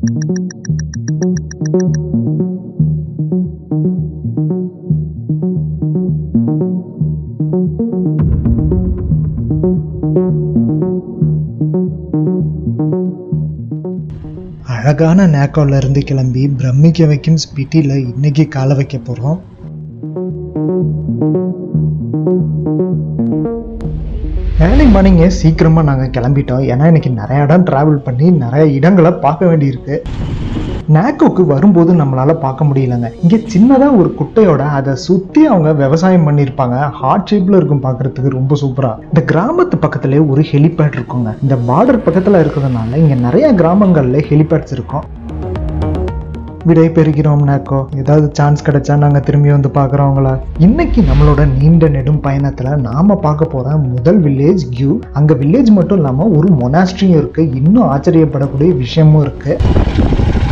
அழகான நேக்கோல இருந்து கிளம்பி பிரமிக்க வைக்கும் ஸ்பிட்டியில் இன்னைக்கு காலை வைக்க போகிறோம் ஏர்லி மார்னிங்கே சீக்கிரமாக நாங்கள் கிளம்பிட்டோம் ஏன்னா இன்னைக்கு நிறைய இடம் ட்ராவல் பண்ணி நிறைய இடங்களை பார்க்க வேண்டியிருக்கு நேக்கோக்கு வரும்போது நம்மளால பார்க்க முடியலங்க இங்கே சின்னதாக ஒரு குட்டையோட அதை சுற்றி அவங்க விவசாயம் பண்ணியிருப்பாங்க ஹார்ட் ஷேப்பில் இருக்கும் பார்க்கறதுக்கு ரொம்ப சூப்பராக இந்த கிராமத்து பக்கத்துலேயே ஒரு ஹெலிபேட் இருக்குங்க இந்த பார்டர் பக்கத்தில் இருக்கிறதுனால இங்கே நிறைய கிராமங்களில் ஹெலிபேட்ஸ் இருக்கும் விடை பெறுகிறோம் நேக்கோ ஏதாவது சான்ஸ் கிடைச்சா நாங்கள் திரும்பி வந்து பார்க்குறோங்களா இன்னைக்கு நம்மளோட நீண்ட நெடும் பயணத்தில் நாம பார்க்க போகிற முதல் வில்லேஜ் கியூ அங்கே வில்லேஜ் மட்டும் இல்லாமல் ஒரு மொனாஸ்ட்ரியும் இருக்குது இன்னும் ஆச்சரியப்படக்கூடிய விஷயமும் இருக்குது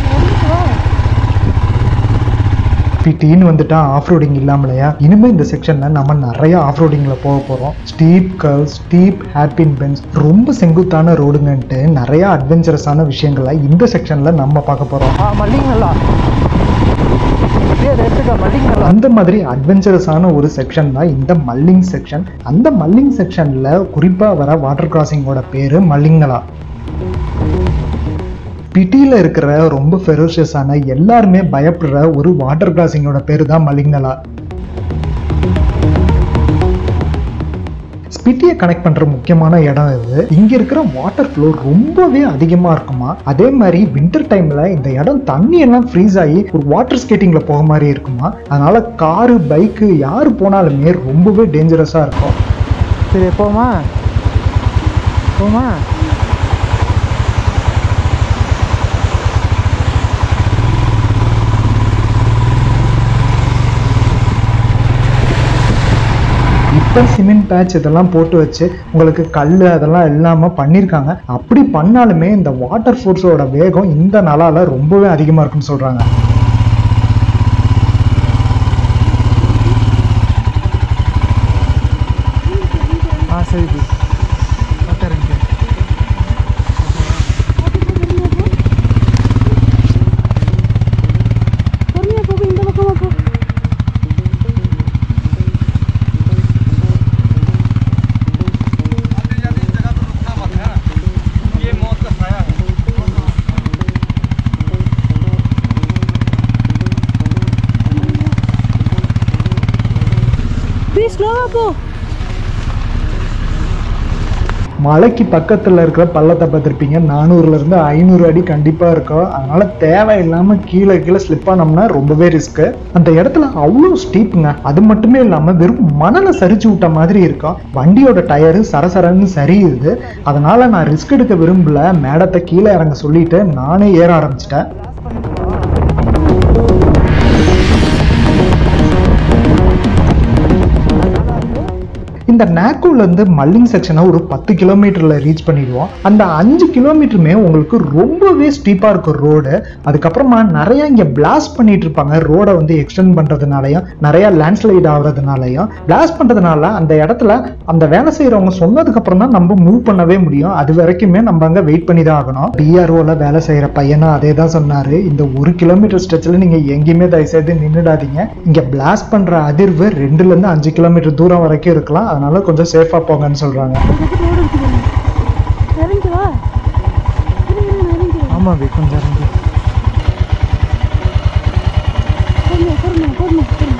பிடின்னு வந்துட்டா ஆஃப் ரோடிங் இல்லாமலையா இனிமே இந்த செக்ஷன்ல நம்ம நிறைய ஆஃப் ரோடிங்ல போக போறோம் steep curve steep hairpin bends ரொம்ப செங்குத்தான ரோடுங்கன்ட்டு நிறைய அட்வென்ச்சரஸான விஷயங்களை இந்த செக்ஷன்ல நம்ம பார்க்க போறோம் மல்லிங்களா எடுத்துக்க மல்லிங்களா அந்த மாதிரி அட்வென்ச்சரஸான ஒரு செக்ஷன் தான் இந்த மல்லிங் செக்ஷன் அந்த மல்லிங் செக்ஷன்ல குறிப்பா வர வாட்டர் கிராசிங்கோட பேரு மல்லிங்கலா பிட்டியில் இருக்கிற ரொம்ப ஃபெரோஷியஸான எல்லாருமே பயப்படுற ஒரு வாட்டர் கிராசிங்கோட பேரு தான் மலிங்கலா ஸ்பிட்டியை கனெக்ட் பண்ற முக்கியமான இடம் இது இங்க இருக்கிற வாட்டர் ஃப்ளோ ரொம்பவே அதிகமா இருக்குமா அதே மாதிரி வின்டர் டைம்ல இந்த இடம் தண்ணி எல்லாம் ஃப்ரீஸ் ஆகி ஒரு வாட்டர் ஸ்கேட்டிங்ல போக மாதிரி இருக்குமா அதனால காரு பைக்கு யாரு போனாலுமே ரொம்பவே டேஞ்சரஸா இருக்கும் சரி போமா போமா இப்போ சிமெண்ட் பேட்ச் இதெல்லாம் போட்டு வச்சு உங்களுக்கு கல் அதெல்லாம் இல்லாமல் பண்ணியிருக்காங்க அப்படி பண்ணாலுமே இந்த வாட்டர் ஃபோர்ஸோட வேகம் இந்த நாளால ரொம்பவே அதிகமாக இருக்குன்னு சொல்கிறாங்க ஆ சரி ஜி உட்காருங்க பொறுமையா போகும் இந்த பக்கமா போ பி ஸ்லோவா போ மலைக்கு பக்கத்தில் இருக்கிற பள்ளத்தை பார்த்துருப்பீங்க நானூறுலேருந்து ஐநூறு அடி கண்டிப்பாக இருக்கும் அதனால தேவையில்லாமல் கீழே கீழே ஸ்லிப் ஆனோம்னா ரொம்பவே ரிஸ்க்கு அந்த இடத்துல அவ்வளோ ஸ்டீப்புங்க அது மட்டுமே இல்லாமல் வெறும் மணலை சரிச்சு விட்ட மாதிரி இருக்கும் வண்டியோட டயரு சரசரன்னு சரியுது அதனால நான் ரிஸ்க் எடுக்க விரும்பல மேடத்தை கீழே இறங்க சொல்லிட்டு நானே ஏற ஆரம்பிச்சிட்டேன் இந்த நாக்கூல இருந்து மல்லிங் செக்ஷனை ஒரு பத்து கிலோமீட்டர்ல ரீச் பண்ணிடுவோம் அந்த அஞ்சு கிலோமீட்டருமே உங்களுக்கு ரொம்பவே ஸ்டீப்பா இருக்கும் ரோடு அதுக்கப்புறமா நிறைய இங்க பிளாஸ்ட் பண்ணிட்டு இருப்பாங்க ரோடை வந்து எக்ஸ்டெண்ட் பண்றதுனாலயும் நிறைய லேண்ட்ஸ்லைட் ஆகுறதுனாலயும் பிளாஸ்ட் பண்றதுனால அந்த இடத்துல அந்த வேலை செய்யறவங்க சொன்னதுக்கு அப்புறம் தான் நம்ம மூவ் பண்ணவே முடியும் அது வரைக்குமே நம்ம அங்க வெயிட் பண்ணி தான் ஆகணும் டிஆர்ஓல வேலை செய்யற பையனும் அதே தான் சொன்னாரு இந்த ஒரு கிலோமீட்டர் ஸ்ட்ரெச்சில் நீங்க எங்கேயுமே தயவுசெய்து நின்றுடாதீங்க இங்க பிளாஸ்ட் பண்ற அதிர்வு ரெண்டுல இருந்து அஞ்சு கிலோமீட்டர் தூரம் வரைக்கும் இருக்கலாம் அதனால கொஞ்சம் சேஃபா போங்கன்னு சொல்றாங்க ரோடு இருக்கு பாருங்க இறங்கி வா இரு, இரு, நான் இறங்கி வரேன். ஆமாம் பி கொஞ்சம் இறங்கி பொறுமையா பொறுமையா பொறுமையா பொறுமையா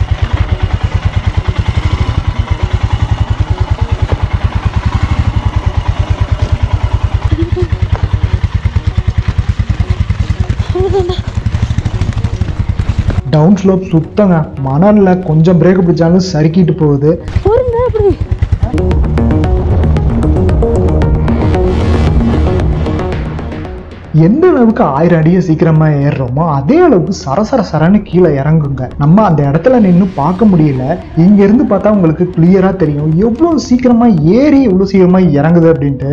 டவுன் ஸ்லோப் சுத்தங்க மணல்ல கொஞ்சம் பிரேக் பிடிச்சாலும் சறுக்கிட்டு போகுது பொறுங்க அப்படி எந்த அளவுக்கு ஆயிரம் அடியை சீக்கிரமா ஏறுறோமோ அதே அளவுக்கு சரசர சரன்னு கீழே இறங்குங்க நம்ம அந்த இடத்துல நின்று பார்க்க முடியல இங்க இருந்து பார்த்தா உங்களுக்கு கிளியரா தெரியும் எவ்வளவு சீக்கிரமா ஏறி எவ்வளவு சீக்கிரமா இறங்குது அப்படின்ட்டு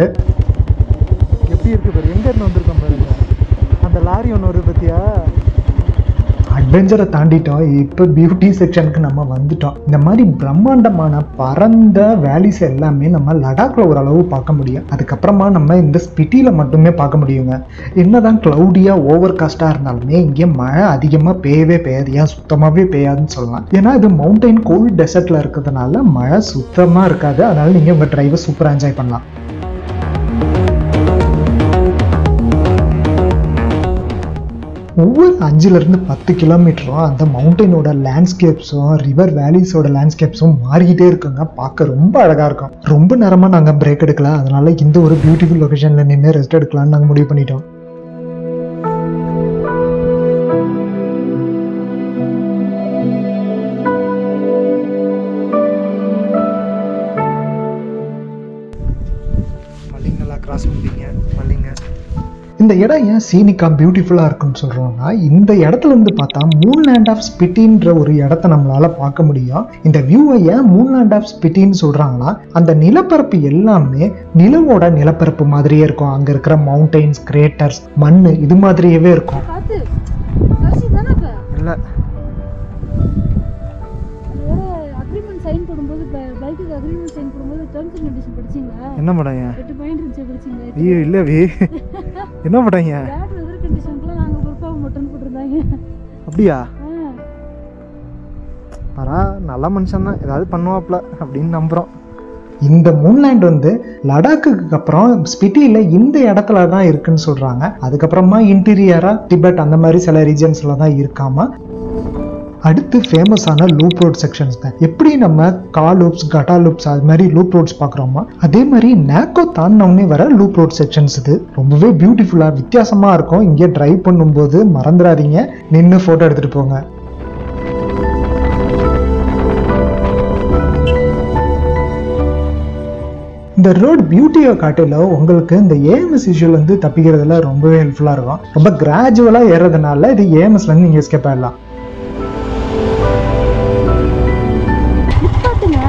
எப்படி இருக்கு பாரு எங்க இருந்து வந்திருக்கோம் பாருங்க அந்த லாரி ஒன்று வருது பத்தியா அட்வென்ச்சரை தாண்டிட்டோம் இப்போ பியூட்டி செக்ஷனுக்கு நம்ம வந்துட்டோம் இந்த மாதிரி பிரம்மாண்டமான பரந்த வேலிஸ் எல்லாமே நம்ம லடாக்ல ஓரளவு பார்க்க முடியும் அதுக்கப்புறமா நம்ம இந்த ஸ்பிட்டியில் மட்டுமே பார்க்க முடியுங்க என்னதான் க்ளவுடியாக ஓவர் காஸ்டாக இருந்தாலுமே இங்கே மழை அதிகமாக பெய்யவே பெய்யாது ஏன் சுத்தமாகவே பெய்யாதுன்னு சொல்லலாம் ஏன்னா இது மவுண்டைன் கோல்ட் டெசர்ட்டில் இருக்கிறதுனால மழை சுத்தமாக இருக்காது அதனால நீங்கள் உங்கள் டிரைவை சூப்பராக என்ஜாய் பண்ணலாம் ஒவ்வொரு அஞ்சுலேருந்து பத்து கிலோமீட்டரும் அந்த மவுண்டனோட லேண்ட்ஸ்கேப்ஸும் ரிவர் வேலிஸோட லேண்ட்ஸ்கேப்ஸும் மாறிக்கிட்டே இருக்குங்க பார்க்க ரொம்ப அழகாக இருக்கும் ரொம்ப நேரமாக நாங்கள் பிரேக் எடுக்கல அதனால இந்த ஒரு பியூட்டிஃபுல் லொகேஷனில் நின்று ரெஸ்ட் எடுக்கலாம்னு நாங்கள் முடிவு பண்ணிட்டோம் மல்லிங்க நல்லா கிராஸ் பண்ணிட்டீங்க மல்லிங்க இந்த இடம் ஏன் சீனிக்கா பியூட்டிஃபுல்லாக இருக்குன்னு சொல்கிறோம்னா இந்த இடத்துல இருந்து பார்த்தா மூன் லேண்ட் ஆஃப் ஸ்பிட்டின்ற ஒரு இடத்த நம்மளால பார்க்க முடியும் இந்த வியூவை ஏன் மூன் லேண்ட் ஆஃப் ஸ்பிட்டின்னு சொல்கிறாங்கன்னா அந்த நிலப்பரப்பு எல்லாமே நிலவோட நிலப்பரப்பு மாதிரியே இருக்கும் அங்கே இருக்கிற மவுண்டைன்ஸ் கிரேட்டர்ஸ் மண் இது மாதிரியவே இருக்கும் காத்து கடைசி தானே இப்போ இல்லை வேற அக்ரிமெண்ட் சைன் போடும்போது பைக்குக்கு அக்ரிமெண்ட் சைன் போடும்போது டேர்ம்ஸ் அண்ட் கண்டிஷன் படிச்சீங்களா என்ன படங்க எட்டு பாயிண்ட் இருந்துச்சு படிச்சீங்களா ஐயோ இல்லை வி என்ன படங்க பேட் வெதர் கண்டிஷனுக்குலாம் நாங்கள் பொறுப்பாக மட்டும்னு போட்டிருந்தாங்க அப்படியா ஆ வரா நல்ல மனுஷன் தான் ஏதாவது பண்ணுவாப்ல அப்படின்னு நம்புகிறோம் இந்த மூன்லேண்ட் வந்து லடாக்குக்கு அப்புறம் ஸ்பிட்டியில் இந்த இடத்துல தான் இருக்குன்னு சொல்கிறாங்க அதுக்கப்புறமா இன்டீரியராக டிபெட் அந்த மாதிரி சில ரீஜன்ஸில் தான் இருக்காம அடுத்து ஃபேமஸான லூப் ரோட் செக்ஷன்ஸ் தான் எப்படி நம்ம கா லூப்ஸ் கட்டா லூப்ஸ் அது மாதிரி லூப் ரோட்ஸ் பார்க்குறோமோ அதே மாதிரி நேக்கோ தாண்டினவுடனே வர லூப் ரோட் செக்ஷன்ஸ் இது ரொம்பவே பியூட்டிஃபுல்லாக வித்தியாசமாக இருக்கும் இங்கே டிரைவ் பண்ணும்போது மறந்துடாதீங்க நின்று ஃபோட்டோ எடுத்துகிட்டு போங்க இந்த ரோட் பியூட்டியை காட்டில உங்களுக்கு இந்த ஏஎம்எஸ் இஷ்யூல இருந்து தப்பிக்கிறதுல ரொம்பவே ஹெல்ப்ஃபுல்லாக இருக்கும் ரொம்ப கிராஜுவலாக ஏறதுனால இது ஏஎம்எஸ்ல இருந்து நீங்கள் எஸ்கேப் ஆயிடலாம் நிப்பாட்டுங்க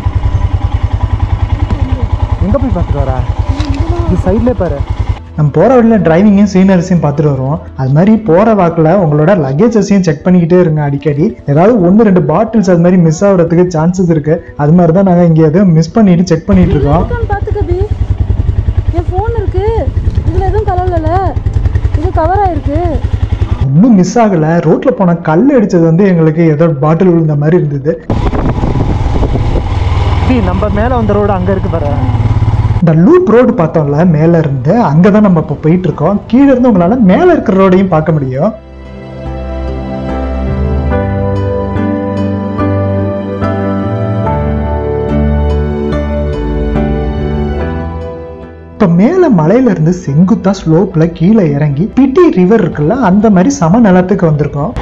எங்கே போய் பார்த்துட்டு வரா இது சைட்லேயே பாரு நம்ம போகிற வழியில் டிரைவிங்கையும் சீனரிஸையும் பார்த்துட்டு வருவோம் அது மாதிரி போகிற வாக்கில் உங்களோட லக்கேஜஸையும் செக் பண்ணிக்கிட்டே இருங்க அடிக்கடி ஏதாவது ஒன்று ரெண்டு பாட்டில்ஸ் அது மாதிரி மிஸ் ஆகிறதுக்கு சான்சஸ் இருக்குது அது மாதிரி தான் நாங்கள் இங்கே எதுவும் மிஸ் பண்ணிட்டு செக் பண்ணிட்டு இருக்கோம் இருக்கான்னு பார்த்துக்க பி என் ஃபோன் இருக்கு இதில் எதுவும் கலர்ல இது கவர் ஆயிருக்கு ஒன்றும் மிஸ் ஆகலை ரோட்டில் போன கல் அடித்தது வந்து எங்களுக்கு ஏதோ பாட்டில் விழுந்த மாதிரி இருந்தது வி நம்ம மேலே வந்த ரோடு அங்கே இருக்கு பாரு இந்த லூப் ரோடு பார்த்தோம்ல மேலே இருந்து அங்கே தான் நம்ம இப்போ போயிட்டு இருக்கோம் கீழே இருந்து உங்களால் மேலே இருக்கிற ரோடையும் பார்க்க முடியும் இப்போ மேலே மலையில இருந்து செங்குத்தா ஸ்லோப்ல கீழே இறங்கி பிட்டி ரிவர் இருக்குல்ல அந்த மாதிரி சம நிலத்துக்கு வந்திருக்கோம்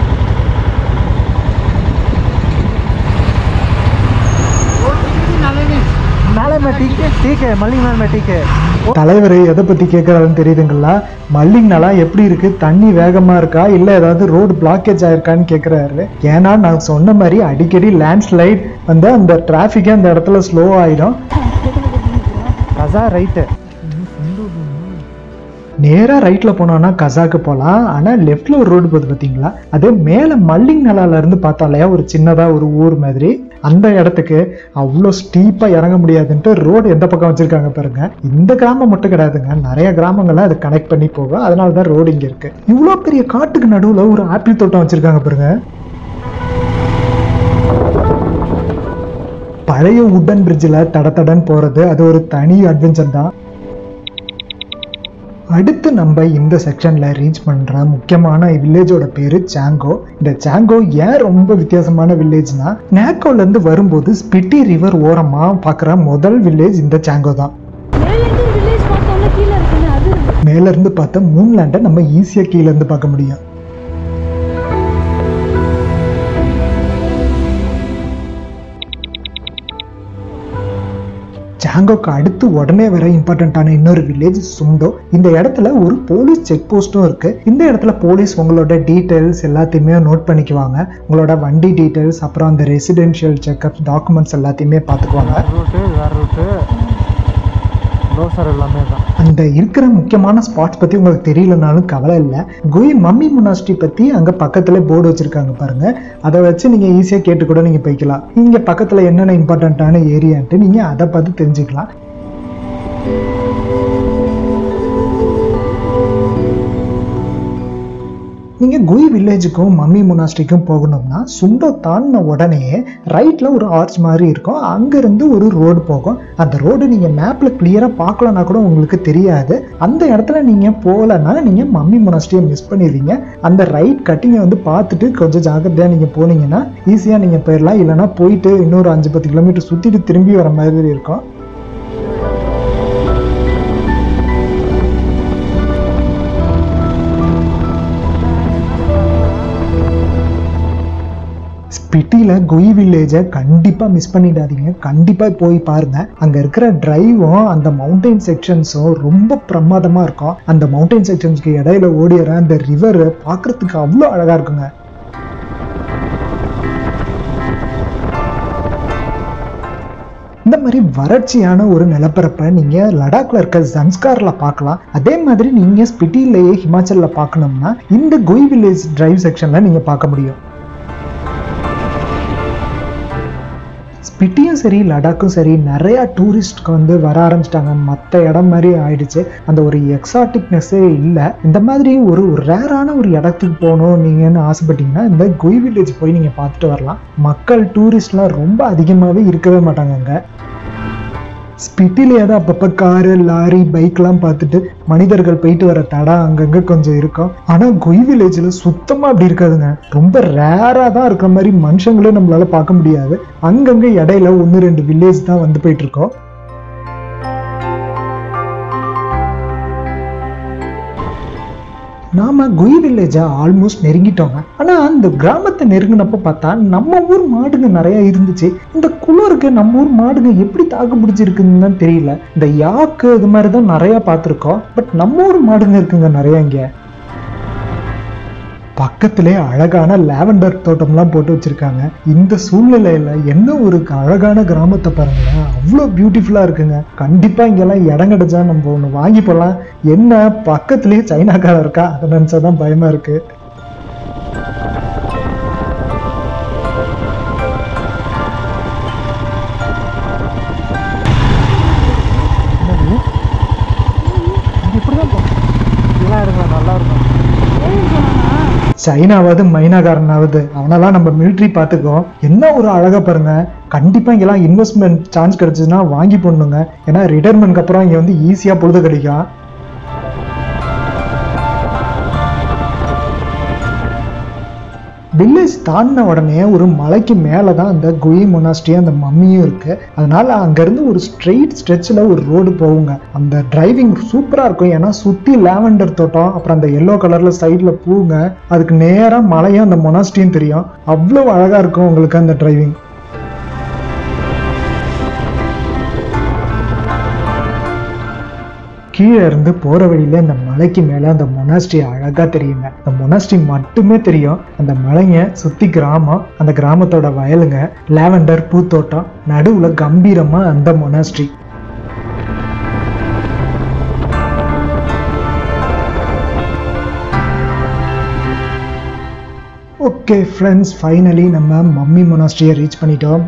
மேலே மே டீக்கு டீக்கு மல்லிங்க மேலே மே டீக்கு தலைவர் எதை பத்தி கேட்கறாருன்னு தெரியுதுங்களா மல்லிங்கனாலா எப்படி இருக்கு தண்ணி வேகமா இருக்கா இல்ல ஏதாவது ரோடு பிளாக்கேஜ் ஆயிருக்கான்னு கேக்குறாரு ஏன்னா நான் சொன்ன மாதிரி அடிக்கடி லேண்ட்ஸ்லைட் வந்து அந்த டிராஃபிக்கே அந்த இடத்துல ஸ்லோ ஆயிடும் கசா ரைட்டு நேரா ரைட்ல போனோம்னா கசாக்கு போகலாம் ஆனா லெஃப்ட்ல ஒரு ரோடு போகுது பாத்தீங்களா அதே மேல மல்லிங் நலால இருந்து பார்த்தாலே ஒரு சின்னதா ஒரு ஊர் மாதிரி அந்த இடத்துக்கு அவ்வளோ ஸ்டீப்பா இறங்க முடியாதுன்ட்டு ரோடு எந்த பக்கம் வச்சிருக்காங்க பாருங்க இந்த கிராமம் மட்டும் கிடையாதுங்க நிறைய கிராமங்களை அது கனெக்ட் பண்ணி போகும் அதனால தான் ரோடு இங்க இருக்கு இவ்வளோ பெரிய காட்டுக்கு நடுவுல ஒரு ஆப்பிள் தோட்டம் வச்சிருக்காங்க பாருங்க பழைய உட்டன் பிரிட்ஜில் தட தடன்னு போகிறது அது ஒரு தனி அட்வென்ச்சர் தான் அடுத்து நம்ம இந்த செக்ஷனில் ரீச் பண்ணுற முக்கியமான வில்லேஜோட பேர் சாங்கோ இந்த சாங்கோ ஏன் ரொம்ப வித்தியாசமான வில்லேஜ்னா நேக்கோலேருந்து வரும்போது ஸ்பிட்டி ரிவர் ஓரமாக பார்க்குற முதல் வில்லேஜ் இந்த சாங்கோ தான் மேலேருந்து வில்லேஜ் பார்த்தோம்னா கீழே இருக்குன்னு அது இருக்கு. மேலேருந்து பார்த்த மூன்லேண்டை நம்ம ஈஸியாக கீழேருந்து பார்க்க முடியும் ஜாங்கோக்கு அடுத்து உடனே வர இம்பார்ட்டண்ட்டான இன்னொரு வில்லேஜ் சுண்டோ இந்த இடத்துல ஒரு போலீஸ் செக் போஸ்ட்டும் இருக்கு இந்த இடத்துல போலீஸ் உங்களோட டீட்டெயில்ஸ் எல்லாத்தையுமே நோட் பண்ணிக்குவாங்க உங்களோட வண்டி டீட்டெயில்ஸ் அப்புறம் அந்த ரெசிடென்ஷியல் செக்அப் டாக்குமெண்ட்ஸ் எல்லாத்தையுமே பார்த்துக்குவாங்க ரூட்டு வேறு ரூட்டு க்ளோஸர் எல்லாமே தான் அந்த இருக்கிற முக்கியமான ஸ்பாட்ஸ் பற்றி உங்களுக்கு தெரியலனாலும் கவலை இல்லை குய் மம்மி முனாஸ்ட்ரி பற்றி அங்கே பக்கத்தில் போர்டு வச்சுருக்காங்க பாருங்க அதை வச்சு நீங்கள் ஈஸியாக கேட்டு கூட நீங்கள் போய்க்கலாம் இங்கே பக்கத்தில் என்னென்ன இம்பார்ட்டண்ட்டான ஏரியான்ட்டு நீங்கள் அதை பார்த்து தெரிஞ்சுக்கலாம் நீங்கள் குய் வில்லேஜுக்கும் மம்மி முனாஸ்ட்ரிக்கும் போகணும்னா சுண்டோ தாண்டின உடனே ரைட்டில் ஒரு ஆர்ச் மாதிரி இருக்கும் அங்கேருந்து ஒரு ரோடு போகும் அந்த ரோடு நீங்கள் மேப்பில் கிளியராக பார்க்கலனா கூட உங்களுக்கு தெரியாது அந்த இடத்துல நீங்கள் போகலன்னா நீங்கள் மம்மி முனாஸ்ட்ரியை மிஸ் பண்ணிடுவீங்க அந்த ரைட் கட்டிங்கை வந்து பார்த்துட்டு கொஞ்சம் ஜாக்கிரதையாக நீங்கள் போனீங்கன்னா ஈஸியாக நீங்கள் போயிடலாம் இல்லைன்னா போயிட்டு இன்னொரு அஞ்சு பத்து கிலோமீட்டர் சுற்றிட்டு திரும்பி வர மாதிரி இருக்கும் ஸ்பிட்டியில் குய் வில்லேஜை கண்டிப்பாக மிஸ் பண்ணிடாதீங்க கண்டிப்பாக போய் பாருங்க அங்கே இருக்கிற டிரைவும் அந்த மவுண்டைன் செக்ஷன்ஸும் ரொம்ப பிரமாதமாக இருக்கும் அந்த மவுண்டைன் செக்ஷன்ஸ்க்கு இடையில ஓடிற அந்த ரிவர் பார்க்கறதுக்கு அவ்வளோ அழகாக இருக்குங்க இந்த மாதிரி வறட்சியான ஒரு நிலப்பரப்பை நீங்கள் லடாக்ல இருக்க ஜன்ஸ்காரில் பார்க்கலாம் அதே மாதிரி நீங்கள் ஸ்பிட்டிலேயே ஹிமாச்சலில் பார்க்கணும்னா இந்த குய் வில்லேஜ் டிரைவ் செக்ஷனில் நீங்கள் பார்க்க முடியும் ஸ்பிட்டியும் சரி லடாக்கும் சரி நிறைய டூரிஸ்ட்க்கு வந்து வர ஆரம்பிச்சிட்டாங்க மற்ற இடம் மாதிரி ஆயிடுச்சு அந்த ஒரு எக்ஸாட்டிக்னஸ்ஸே இல்லை இந்த மாதிரி ஒரு ரேரான ஒரு இடத்துக்கு போகணும் நீங்கன்னு ஆசைப்பட்டீங்கன்னா இந்த குய் வில்லேஜ் போய் நீங்கள் பார்த்துட்டு வரலாம் மக்கள் டூரிஸ்ட்லாம் ரொம்ப அதிகமாகவே இருக்கவே மாட்டாங்க அங்கே ஸ்பிட்டிலேயே தான் அப்பப்போ காரு லாரி பைக்லாம் பார்த்துட்டு மனிதர்கள் போயிட்டு வர தடம் அங்கங்கே கொஞ்சம் இருக்கும் ஆனால் குய் வில்லேஜில் சுத்தமாக அப்படி இருக்காதுங்க ரொம்ப ரேராக தான் இருக்கிற மாதிரி மனுஷங்களே நம்மளால பார்க்க முடியாது அங்கங்கே இடையில ஒன்று ரெண்டு வில்லேஜ் தான் வந்து போயிட்டு இருக்கோம் நாம குய் வில்லேஜை ஆல்மோஸ்ட் நெருங்கிட்டோங்க ஆனா அந்த கிராமத்தை நெருங்கினப்ப பார்த்தா நம்ம ஊர் மாடுங்க நிறைய இருந்துச்சு இந்த குளிருக்கு நம்ம ஊர் மாடுங்க எப்படி தாக்கு பிடிச்சிருக்குன்னு தான் தெரியல இந்த யாக்கு இது மாதிரி தான் நிறைய பார்த்துருக்கோம் பட் நம்ம ஊர் மாடுங்க இருக்குங்க நிறைய இங்க பக்கத்திலே அழகான லாவெண்டர் தோட்டம்லாம் போட்டு வச்சிருக்காங்க இந்த சூழ்நிலையில என்ன ஒரு அழகான கிராமத்தை பாருங்களேன் அவ்வளோ பியூட்டிஃபுல்லா இருக்குங்க கண்டிப்பா இங்கெல்லாம் இடம் கிடைச்சா நம்ம ஒன்று வாங்கி போகலாம் என்ன பக்கத்திலேயே சைனாக்காரன் இருக்கா அதை நினைச்சாதான் பயமா இருக்கு என்னது இது இப்படி தான் இதெல்லாம் இருங்க நல்லா இருக்கும் சைனாவது மைனாக்காரனாவது அவனெல்லாம் நம்ம மிலிட்ரி பார்த்துக்கோ என்ன ஒரு அழகா பாருங்க கண்டிப்பா இங்கெல்லாம் இன்வெஸ்ட்மெண்ட் சான்ஸ் கிடைச்சதுன்னா வாங்கி போடணுங்க ஏன்னா ரிட்டையர்மெண்ட்க்கு அப்புறம் இங்க வந்து ஈஸியா பொழுது கிடைக்கும் வில்லேஜ் தாண்டின உடனே ஒரு மலைக்கு மேலே தான் அந்த குயி மொனாஸ்ட்ரி அந்த மம்மியும் இருக்கு அதனால அங்கேருந்து ஒரு ஸ்ட்ரெயிட் ஸ்ட்ரெச்சில் ஒரு ரோடு போகுங்க அந்த டிரைவிங் சூப்பராக இருக்கும் ஏன்னா சுற்றி லாவெண்டர் தோட்டம் அப்புறம் அந்த எல்லோ கலரில் சைடில் பூங்க அதுக்கு நேராக மலையும் அந்த மொனாஸ்ட்ரியும் தெரியும் அவ்வளோ அழகாக இருக்கும் உங்களுக்கு அந்த டிரைவிங் கீழே இருந்து போற வழியில அந்த மலைக்கு மேல அந்த மொனாஸ்ட்ரி அழகா தெரியுங்க அந்த மொனாஸ்ட்ரி மட்டுமே தெரியும் அந்த மலைங்க சுத்தி கிராமம் அந்த கிராமத்தோட வயலுங்க லாவெண்டர் பூத்தோட்டம் நடுவுல கம்பீரமா அந்த மொனாஸ்ட்ரி ஓகே ஃப்ரெண்ட்ஸ் ஃபைனலி நம்ம மம்மி மொனாஸ்ட்ரியை ரீச் பண்ணிட்டோம்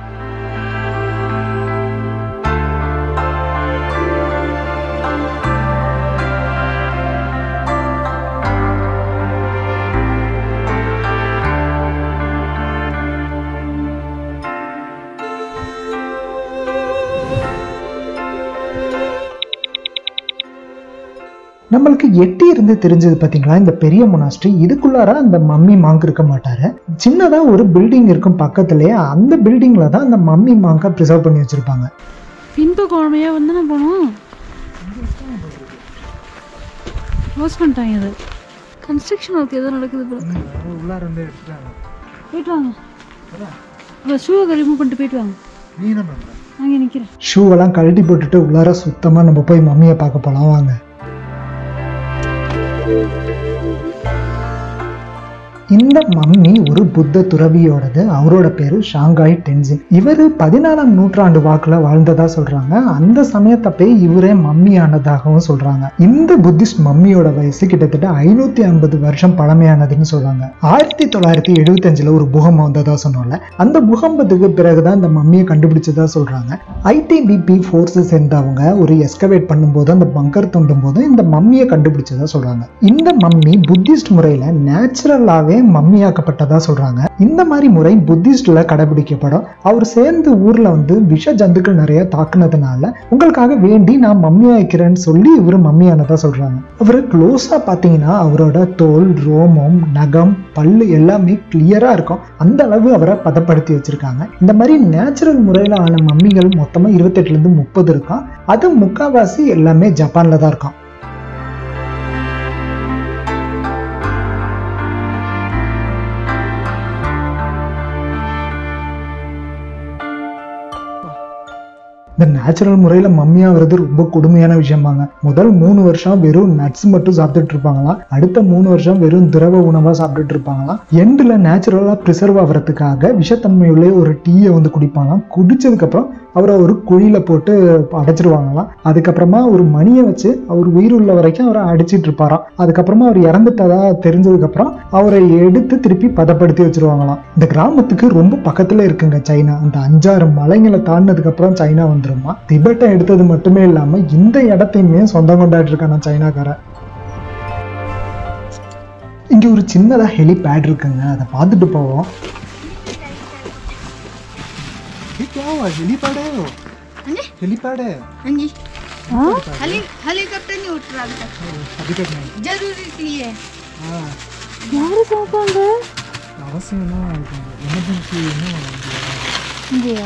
நம்மளுக்கு எட்டி இருந்து தெரிஞ்சது பாத்தீங்களா இந்த பெரிய மொனாஸ்ட்ரி இதுக்குள்ளார அந்த மம்மி மாங்க் இருக்க மாட்டாரு சின்னதா ஒரு பில்டிங் இருக்கும் பக்கத்துலயே அந்த பில்டிங்ல தான் அந்த மம்மி மாங்கை ப்ரிசர்வ் பண்ணி வச்சிருப்பாங்க பின்பக்கம் உடமையா வந்து நான் போனோம் க்ளோஸ் பண்ணிட்டாங்க இது கன்ஸ்ட்ரக்ஷன் ஒர்க் எதோ நடக்குது போல உள்ளார வந்து எடுத்துட்டாங்க போயிட்டு வாங்க இப்போ ஷூவை ரிமூவ் பண்ணிட்டு போயிட்டு வாங்க நீ என்ன பண்ற அங்கே நிற்கிறேன் ஷூவெல்லாம் கழட்டி போட்டுட்டு உள்ளார சுத்தமா நம்ம போய் மம்மியை பார்க்க போலாம் வாங்க இந்த மம்மி ஒரு புத்த துறவியோடது அவரோட பேரு ஷாங்காய் டென்சின் இவர் பதினாலாம் நூற்றாண்டு வாக்குல வாழ்ந்ததா சொல்றாங்க அந்த சமயத்தப்பே இவரே மம்மி ஆனதாகவும் சொல்றாங்க இந்த புத்திஸ்ட் மம்மியோட வயசு கிட்டத்தட்ட ஐநூத்தி ஐம்பது வருஷம் பழமையானதுன்னு சொல்றாங்க ஆயிரத்தி தொள்ளாயிரத்தி எழுபத்தஞ்சுல ஒரு பூகம்பம் வந்ததா சொன்னோம்ல அந்த பூகம்பத்துக்கு பிறகுதான் இந்த மம்மியை கண்டுபிடிச்சதா சொல்றாங்க ஐடிபிபி ஃபோர்ஸை சேர்ந்தவங்க ஒரு எஸ்கவேட் பண்ணும்போது அந்த பங்கர் தோண்டும் போது இந்த மம்மியை கண்டுபிடிச்சதா சொல்றாங்க இந்த மம்மி புத்திஸ்ட் முறையில நேச்சுரலாவே மம்மியாக்கப்பட்டதா சொல்றாங்க இந்த மாதிரி முறை புத்திஸ்ட்ல கடைபிடிக்கப்படும் அவர் சேர்ந்து ஊர்ல வந்து விஷ ஜந்துக்கள் நிறைய தாக்குனதுனால உங்களுக்காக வேண்டி நான் மம்மி ஆயிக்கிறேன்னு சொல்லி இவர் மம்மியானதா சொல்றாங்க அவர் க்ளோஸா பாத்தீங்கன்னா அவரோட தோல் ரோமம் நகம் பல்லு எல்லாமே கிளியரா இருக்கும் அந்த அளவு அவரை பதப்படுத்தி வச்சிருக்காங்க இந்த மாதிரி நேச்சுரல் முறையில ஆன மம்மிகள் மொத்தமா இருபத்தெட்டுல இருந்து முப்பது இருக்கும் அது முக்காவாசி எல்லாமே ஜப்பான்ல தான் இருக்கும் இந்த நேச்சுரல் முறையில் மம்மியாகிறது ரொம்ப கொடுமையான விஷயமாங்க முதல் மூணு வருஷம் வெறும் நட்ஸ் மட்டும் சாப்பிட்டுட்டு இருப்பாங்களாம் அடுத்த மூணு வருஷம் வெறும் திரவ உணவாக சாப்பிட்டுட்டு இருப்பாங்களாம் எண்டில் நேச்சுரலாக ப்ரிசர்வ் ஆகிறதுக்காக விஷத்தன்மையுள்ள ஒரு டீயை வந்து குடிப்பாங்களாம் குடிச்சதுக்கப்புறம் அவரை ஒரு குழியில் போட்டு அடைச்சிருவாங்களாம் அதுக்கப்புறமா ஒரு மணியை வச்சு அவர் உயிர் உள்ள வரைக்கும் அவரை அடிச்சிட்டு இருப்பாராம் அதுக்கப்புறமா அவர் இறந்துட்டதா தெரிஞ்சதுக்கப்புறம் அவரை எடுத்து திருப்பி பதப்படுத்தி வச்சிருவாங்களாம் இந்த கிராமத்துக்கு ரொம்ப பக்கத்துல இருக்குங்க சைனா அந்த அஞ்சாறு மலைங்களை தாண்டினதுக்கு அப்புறம் சைனா வந்துருமா திபெட்டை எடுத்தது மட்டுமே இல்லாம இந்த இடத்தையுமே சொந்தம் கொண்டாடி இருக்கான சைனாக்காரன் இங்க ஒரு சின்னதா ஹெலிபேட் இருக்குங்க அதை பார்த்துட்டு போவோம் ये क्या हुआ हेलीपैड है वो हेलीपैड है हाँ जी हाँ हेली हेलीकॉप्टर नहीं उठ रहा अभी तक अभी तक नहीं जरूरी इसलिए हाँ யாரு சமைப்பாங்க அவசியம் தான் எமர்ஜென்சி இன்னும் இங்கேயா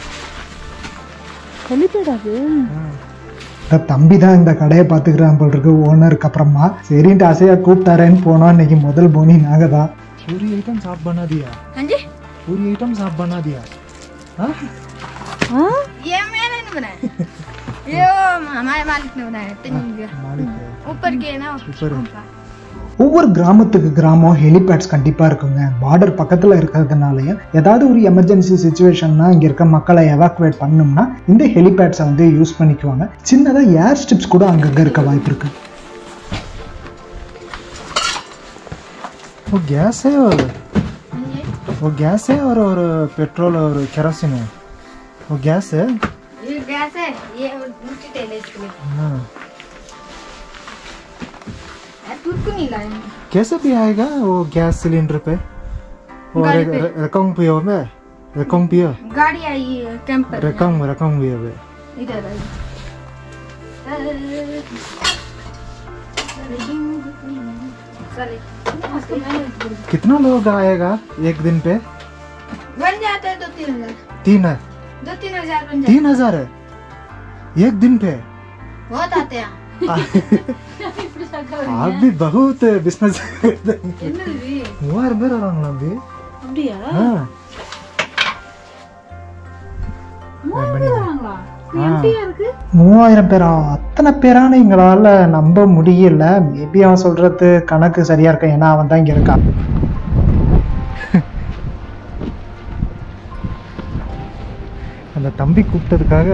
ஹெலிபேட் அது இந்த தம்பி தான் இந்த கடையை பார்த்துக்கிறான் போல் இருக்கு ஓனருக்கு அப்புறமா சரின்ட்டு அசையா கூப்பிட்டாரேன்னு போனோம் இன்னைக்கு முதல் போனி நாங்க தான் पूरी आइटम साफ बना दिया हाँ जी पूरी आइटम साफ बना दिया हाँ ஆ ये मैंने नहीं बनाया ये वो हमारे मालिक ने बनाया तीन मालिक है ऊपर के ना ऊपर है। ऊपर। ஒவ்வொரு கிராமத்துக்கு கிராமம் ஹெலிபேட்ஸ் கண்டிப்பா இருக்குங்க பார்டர் பக்கத்துல இருக்கிறதுனாலயும் ஏதாவது ஒரு எமர்ஜென்சி சுச்சுவேஷன்னா இங்க இருக்க மக்களை எவாக்குவேட் பண்ணோம்னா இந்த ஹெலிபேட்ஸை வந்து யூஸ் பண்ணிக்குவாங்க சின்னதா ஏர் ஸ்ட்ரிப்ஸ் கூட அங்கங்க இருக்க வாய்ப்பு இருக்கு वो गैस है और हाँ जी वो गैस है और और पेट्रोल और केरोसिन है वो गैस है ये गैस है ये दूसरी तेल है इसके लिए हाँ यार, दूध को नहीं लाए कैसे भी आएगा वो गैस सिलेंडर पे और गाड़ी पे। रकम पियो में रकम पियो गाड़ी आई है कैंपर रकम रकम पियो में इधर आई चले उसको मैंने कितना लोग आएगा एक दिन पे बन जाते हैं दो तीन हजार तीन है दो तीन हजार बन जाते तीन हजार है एक दिन पे बहुत आते हैं आप भी बहुत बिजनेस என்னது மூவாயிரம் பேர் வராங்களா அப்படி அப்படியா ஆ வராங்களா எம்டியா இருக்கு மூவாயிரம் பேரா அத்தனை பேரான எங்களால நம்ப முடியல மேபி அவன் சொல்றது கணக்கு சரியா இருக்கும் ஏன்னா அவன் தான் இங்க இருக்கான் அந்த தம்பி கூப்பிட்டதுக்காக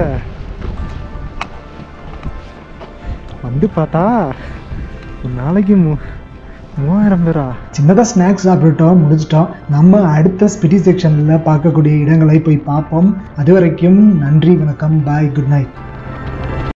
வந்து பார்த்தா ஒரு நாளைக்கு மூ மூவாயிரம் பேரா சின்னதாக ஸ்நாக்ஸ் சாப்பிட்டுட்டோம் முடிச்சிட்டோம் நம்ம அடுத்த ஸ்பிட்டி செக்ஷனில் பார்க்கக்கூடிய இடங்களை போய் பார்ப்போம் அது வரைக்கும் நன்றி வணக்கம் பாய் குட் நைட்